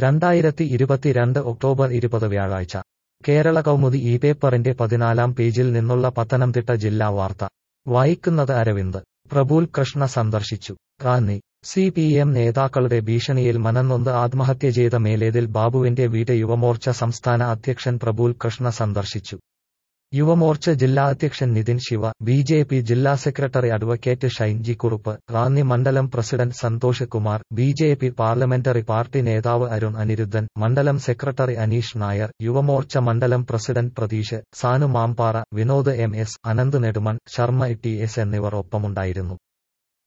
രണ്ടായിരത്തി ഇരുപത്തിരണ്ട് ഒക്ടോബർ ഇരുപത് വ്യാഴാഴ്ച കേരള കൗമുദി ഈ പേപ്പറിന്റെ പതിനാലാം പേജിൽ നിന്നുള്ള പത്തനംതിട്ട ജില്ലാ വാർത്ത വായിക്കുന്നത് അരവിന്ദ് പ്രബുൽ കൃഷ്ണ സന്ദർശിച്ചു റാന്നി സി പി എം നേതാക്കളുടെ ഭീഷണിയിൽ മനംനൊന്ത് ആത്മഹത്യ ചെയ്ത മേലേതിൽ ബാബുവിന്റെ വീട് യുവമോർച്ച സംസ്ഥാന അധ്യക്ഷൻ പ്രബുൽ കൃഷ്ണ സന്ദർശിച്ചു യുവമോർച്ച ജില്ലാ അധ്യക്ഷൻ Nithin Shiva B J P ജില്ലാ സെക്രട്ടറി അഡ്വക്കേറ്റ് ഷൈൻജി കുറുപ്പ് റാന്നി മണ്ഡലം president Santhosh Kumar B J P parliamentary party നേതാവ് അരുൺ അനിരുദ്ധൻ മണ്ഡലം സെക്രട്ടറി അനീഷ് നായർ യുവമോർച്ച മണ്ഡലം president Pratheesh Sanu Mampara Vinod M S Ananth Nedumon Sharma T S എന്നിവർ ഒപ്പമുണ്ടായിരുന്നു